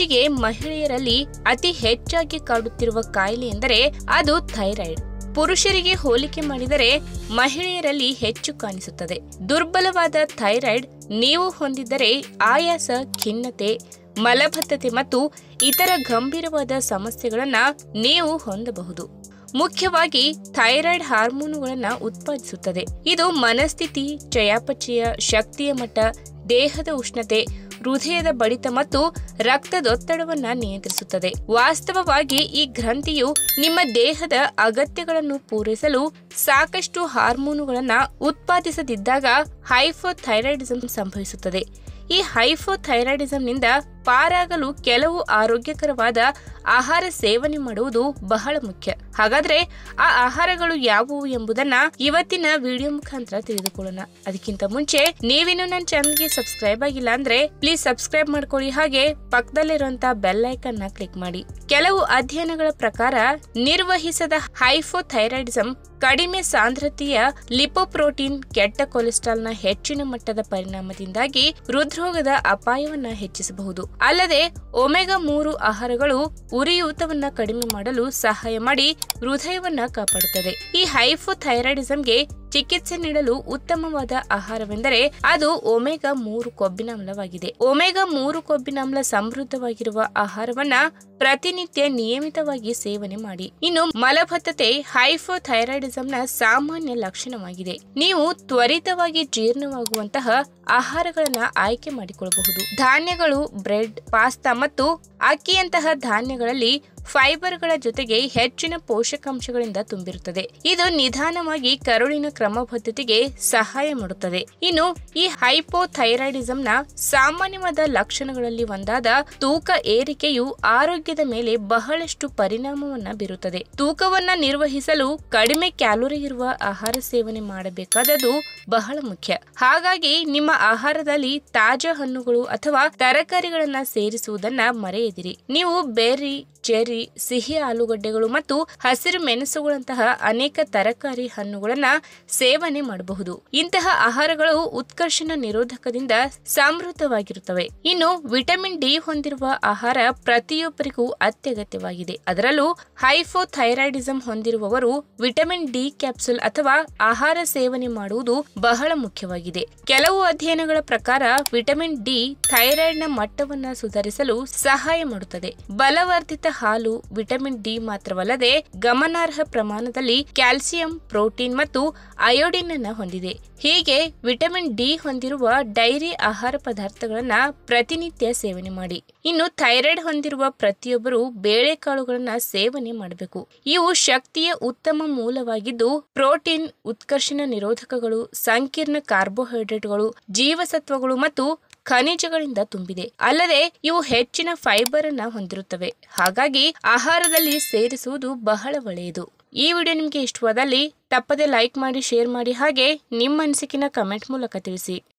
ಹೀಗೆ ಮಹಿಳೆಯರಲ್ಲಿ ಅತಿ ಹೆಚ್ಚಾಗಿ ಕಾಡುತ್ತಿರುವ ಕಾಯಿಲೆ ಎಂದರೆ ಅದು ಥೈರಾಯ್ಡ್ ಪುರುಷರಿಗೆ ಹೋಲಿಕೆ ಮಾಡಿದರೆ ಮಹಿಳೆಯರಲ್ಲಿ ಹೆಚ್ಚು ಕಾಣಿಸುತ್ತದೆ ದುರ್ಬಲವಾದ ಥೈರಾಯ್ಡ್ ನೀವು ಹೊಂದಿದ್ದರೆ ಆಯಾಸ ಖಿನ್ನತೆ ಮಲಬದ್ಧತೆ ಮತ್ತು ಇತರ ಗಂಭೀರವಾದ ಸಮಸ್ಯೆಗಳನ್ನ ನೀವು ಹೊಂದಬಹುದು ಮುಖ್ಯವಾಗಿ ಥೈರಾಯ್ಡ್ ಹಾರ್ಮೋನುಗಳನ್ನ ಉತ್ಪಾದಿಸುತ್ತದೆ ಇದು ಮನಸ್ಥಿತಿ ಚಯಾಪಚಯ ಶಕ್ತಿಯ ಮಟ್ಟ ದೇಹದ ಉಷ್ಣತೆ ಹೃದಯದ ಬಡಿತ ಮತ್ತು ರಕ್ತದೊತ್ತಡವನ್ನ ನಿಯಂತ್ರಿಸುತ್ತದೆ ವಾಸ್ತವವಾಗಿ ಈ ಗ್ರಂಥಿಯು ನಿಮ್ಮ ದೇಹದ ಅಗತ್ಯಗಳನ್ನು ಪೂರೈಸಲು ಸಾಕಷ್ಟು ಹಾರ್ಮೋನುಗಳನ್ನ ಉತ್ಪಾದಿಸದಿದ್ದಾಗ ಹೈಫೋಥೈರಾಯ್ಡಿಸಂ ಸಂಭವಿಸುತ್ತದೆ ಈ ಹೈಫೋಥೈರಾಯ್ಡಿಸಂನಿಂದ ಪಾರಾಗಲು ಕೆಲವು ಆರೋಗ್ಯಕರವಾದ ಆಹಾರ ಸೇವನೆ ಮಾಡುವುದು ಬಹಳ ಮುಖ್ಯ ಹಾಗಾದ್ರೆ ಆ ಆಹಾರಗಳು ಯಾವುವು ಎಂಬುದನ್ನ ಇವತ್ತಿನ ವಿಡಿಯೋ ಮುಖಾಂತರ ತಿಳಿದುಕೊಳ್ಳೋಣ ಅದಕ್ಕಿಂತ ಮುಂಚೆ ನೀವಿನ್ನು ನನ್ನ ಚಾನಲ್ಗೆ ಸಬ್ಸ್ಕ್ರೈಬ್ ಆಗಿಲ್ಲ ಅಂದ್ರೆ ಪ್ಲೀಸ್ ಸಬ್ಸ್ಕ್ರೈಬ್ ಮಾಡ್ಕೊಳ್ಳಿ ಹಾಗೆ ಪಕ್ಕದಲ್ಲಿರುವಂತಹ ಬೆಲ್ ಐಕನ್ ನ ಕ್ಲಿಕ್ ಮಾಡಿ ಕೆಲವು ಅಧ್ಯಯನಗಳ ಪ್ರಕಾರ ನಿರ್ವಹಿಸದ ಹೈಫೋಥೈರಾಯ್ಡಿಸಂ ಕಡಿಮೆ ಸಾಂದ್ರತೆಯ ಲಿಪೋಪ್ರೋಟೀನ್ ಕೆಟ್ಟ ಕೊಲೆಸ್ಟ್ರಾಲ್ನ ಹೆಚ್ಚಿನ ಮಟ್ಟದ ಪರಿಣಾಮದಿಂದಾಗಿ ಹೃದ್ರೋಗದ ಅಪಾಯವನ್ನ ಹೆಚ್ಚಿಸಬಹುದು ಅಲ್ಲದೆ ಒಮೆಗಾ ಮೂರು ಆಹಾರಗಳು ಉರಿಯೂತವನ್ನ ಕಡಿಮೆ ಮಾಡಲು ಸಹಾಯ ಮಾಡಿ ಹೃದಯವನ್ನ ಕಾಪಾಡುತ್ತದೆ ಈ ಹೈಫೋಥೈರಾಯ್ಡಿಸಂಗೆ ಚಿಕಿತ್ಸೆ ನೀಡಲು ಉತ್ತಮವಾದ ಆಹಾರವೆಂದರೆ ಅದು ಒಮೆಗಾ ಮೂರು ಕೊಬ್ಬಿನಾಮ್ಲವಾಗಿದೆ ಒಮೆಗಾ ಮೂರು ಕೊಬ್ಬಿನಾಮ್ಲ ಸಮೃದ್ಧವಾಗಿರುವ ಆಹಾರವನ್ನ ಪ್ರತಿನಿತ್ಯ ನಿಯಮಿತವಾಗಿ ಸೇವನೆ ಮಾಡಿ ಇನ್ನು ಮಲಬದ್ಧತೆ ಹೈಫೋಥೈರಾಯ್ಡಿಸಂನ ಸಾಮಾನ್ಯ ಲಕ್ಷಣವಾಗಿದೆ ನೀವು ತ್ವರಿತವಾಗಿ ಜೀರ್ಣವಾಗುವಂತಹ ಆಹಾರಗಳನ್ನ ಆಯ್ಕೆ ಮಾಡಿಕೊಳ್ಳಬಹುದು ಧಾನ್ಯಗಳು ಬ್ರೆಡ್ ಪಾಸ್ತಾ ಮತ್ತು ಅಕ್ಕಿಯಂತಹ ಧಾನ್ಯಗಳಲ್ಲಿ ಫೈಬರ್ಗಳ ಜೊತೆಗೆ ಹೆಚ್ಚಿನ ಪೋಷಕಾಂಶಗಳಿಂದ ತುಂಬಿರುತ್ತದೆ ಇದು ನಿಧಾನವಾಗಿ ಕರುಳಿನ ಕ್ರಮಬದ್ಧತೆಗೆ ಸಹಾಯ ಮಾಡುತ್ತದೆ ಇನ್ನು ಈ ಹೈಪೋಥೈರಾಯ್ಡಿಸಂನ ಸಾಮಾನ್ಯವಾದ ಲಕ್ಷಣಗಳಲ್ಲಿ ಒಂದಾದ ತೂಕ ಏರಿಕೆಯು ಆರೋಗ್ಯದ ಮೇಲೆ ಬಹಳಷ್ಟು ಪರಿಣಾಮವನ್ನ ಬೀರುತ್ತದೆ ತೂಕವನ್ನ ನಿರ್ವಹಿಸಲು ಕಡಿಮೆ ಕ್ಯಾಲೋರಿ ಇರುವ ಆಹಾರ ಸೇವನೆ ಮಾಡಬೇಕಾದದು ಬಹಳ ಮುಖ್ಯ ಹಾಗಾಗಿ ನಿಮ್ಮ ಆಹಾರದಲ್ಲಿ ತಾಜಾ ಹಣ್ಣುಗಳು ಅಥವಾ ತರಕಾರಿಗಳನ್ನ ಸೇರಿಸುವುದನ್ನ ಮರೆಯದಿರಿ ನೀವು ಬೆರ್ರಿ ಚೆರ್ರಿ ಸಿಹಿ ಆಲೂಗಡ್ಡೆಗಳು ಮತ್ತು ಹಸಿರು ಮೆಣಸುಗಳಂತಹ ಅನೇಕ ತರಕಾರಿ ಹಣ್ಣುಗಳನ್ನ ಸೇವನೆ ಮಾಡಬಹುದು ಇಂತಹ ಆಹಾರಗಳು ಉತ್ಕರ್ಷಣ ನಿರೋಧಕದಿಂದ ಸಮೃದ್ಧವಾಗಿರುತ್ತವೆ ಇನ್ನು ವಿಟಮಿನ್ ಡಿ ಹೊಂದಿರುವ ಆಹಾರ ಪ್ರತಿಯೊಬ್ಬರಿಗೂ ಅತ್ಯಗತ್ಯವಾಗಿದೆ ಅದರಲ್ಲೂ ಹೈಫೋಥೈರಾಯ್ಡಿಸಂ ಹೊಂದಿರುವವರು ವಿಟಮಿನ್ ಡಿ ಕ್ಯಾಪ್ಸುಲ್ ಅಥವಾ ಆಹಾರ ಸೇವನೆ ಮಾಡುವುದು ಬಹಳ ಮುಖ್ಯವಾಗಿದೆ ಕೆಲವು ಅಧ್ಯಯನಗಳ ಪ್ರಕಾರ ವಿಟಮಿನ್ ಡಿ ಥೈರಾಯ್ಡ್ನ ಮಟ್ಟವನ್ನ ಸುಧಾರಿಸಲು ಸಹಾಯ ಮಾಡುತ್ತದೆ ಬಲವರ್ಧಿತ ಹಾಲು ವಿಟಮಿನ್ ಡಿ ಮಾತ್ರವಲ್ಲದೆ ಗಮನಾರ್ಹ ಪ್ರಮಾಣದಲ್ಲಿ ಕ್ಯಾಲ್ಸಿಯಂ ಪ್ರೋಟೀನ್ ಮತ್ತು ಅಯೋಡಿನ್ ಅನ್ನ ಹೊಂದಿದೆ ಹೀಗೆ ವಿಟಮಿನ್ ಡಿ ಹೊಂದಿರುವ ಡೈರಿ ಆಹಾರ ಪದಾರ್ಥಗಳನ್ನ ಪ್ರತಿನಿತ್ಯ ಸೇವನೆ ಮಾಡಿ ಇನ್ನು ಥೈರಾಯ್ಡ್ ಹೊಂದಿರುವ ಪ್ರತಿಯೊಬ್ಬರು ಬೇಳೆಕಾಳುಗಳನ್ನ ಸೇವನೆ ಮಾಡಬೇಕು ಇವು ಶಕ್ತಿಯ ಉತ್ತಮ ಮೂಲವಾಗಿದ್ದು ಪ್ರೋಟೀನ್ ಉತ್ಕರ್ಷಣ ನಿರೋಧಕಗಳು ಸಂಕೀರ್ಣ ಕಾರ್ಬೋಹೈಡ್ರೇಟ್ಗಳು ಜೀವಸತ್ವಗಳು ಮತ್ತು ಖನಿಜಗಳಿಂದ ತುಂಬಿದೆ ಅಲ್ಲದೆ ಇವು ಹೆಚ್ಚಿನ ಫೈಬರ್ ಅನ್ನ ಹೊಂದಿರುತ್ತವೆ ಹಾಗಾಗಿ ಆಹಾರದಲ್ಲಿ ಸೇರಿಸುವುದು ಬಹಳ ಒಳ್ಳೆಯದು ಈ ವಿಡಿಯೋ ನಿಮಗೆ ಇಷ್ಟವಾದಲ್ಲಿ ತಪ್ಪದೆ ಲೈಕ್ ಮಾಡಿ ಶೇರ್ ಮಾಡಿ ಹಾಗೆ ನಿಮ್ಮ ಅನಿಸಿಕೆನ ಕಮೆಂಟ್ ಮೂಲಕ ತಿಳಿಸಿ